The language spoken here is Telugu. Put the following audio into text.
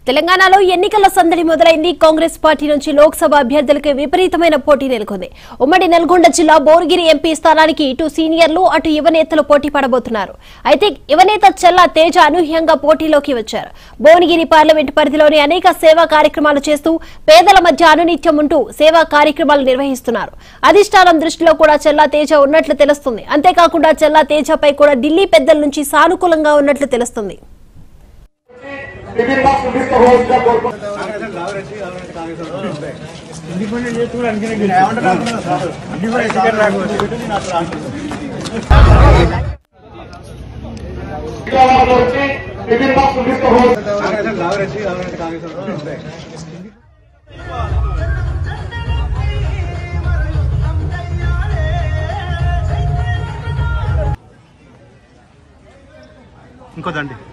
తెలంగాణలో ఎన్నికల సందడి మొదలైంది కాంగ్రెస్ పార్టీ నుంచి లోక్సభ అభ్యర్థులకు విపరీతమైన పోటీ నెలకొంది ఉమ్మడి నల్గొండ జిల్లా బోర్గిరి ఎంపీ స్థానానికి ఇటు సీనియర్లు అటు యువనేతలు పోటీ పడబోతున్నారు అయితే యువనేత చెల్లా తేజ అనూహ్యంగా పోటీలోకి వచ్చారు భువనగిరి పార్లమెంటు పరిధిలోని అనేక సేవా కార్యక్రమాలు చేస్తూ పేదల మధ్య అనునిత్యం ఉంటూ సేవా కార్యక్రమాలు నిర్వహిస్తున్నారు అధిష్టానం దృష్టిలో కూడా చెల్లా తేజ ఉన్నట్లు తెలుస్తుంది అంతేకాకుండా చెల్లా తేజపై కూడా ఢిల్లీ పెద్దల నుంచి సానుకూలంగా ఉన్నట్లు తెలుస్తుంది టిఫిన్ బాక్స్ తీసుకోవాల్సిందిగా కోరుకుంటున్నాను విజయవాడలో వచ్చి టిఫిన్ బాక్స్ తీసుకోవాల్సింది ఇంకో దండి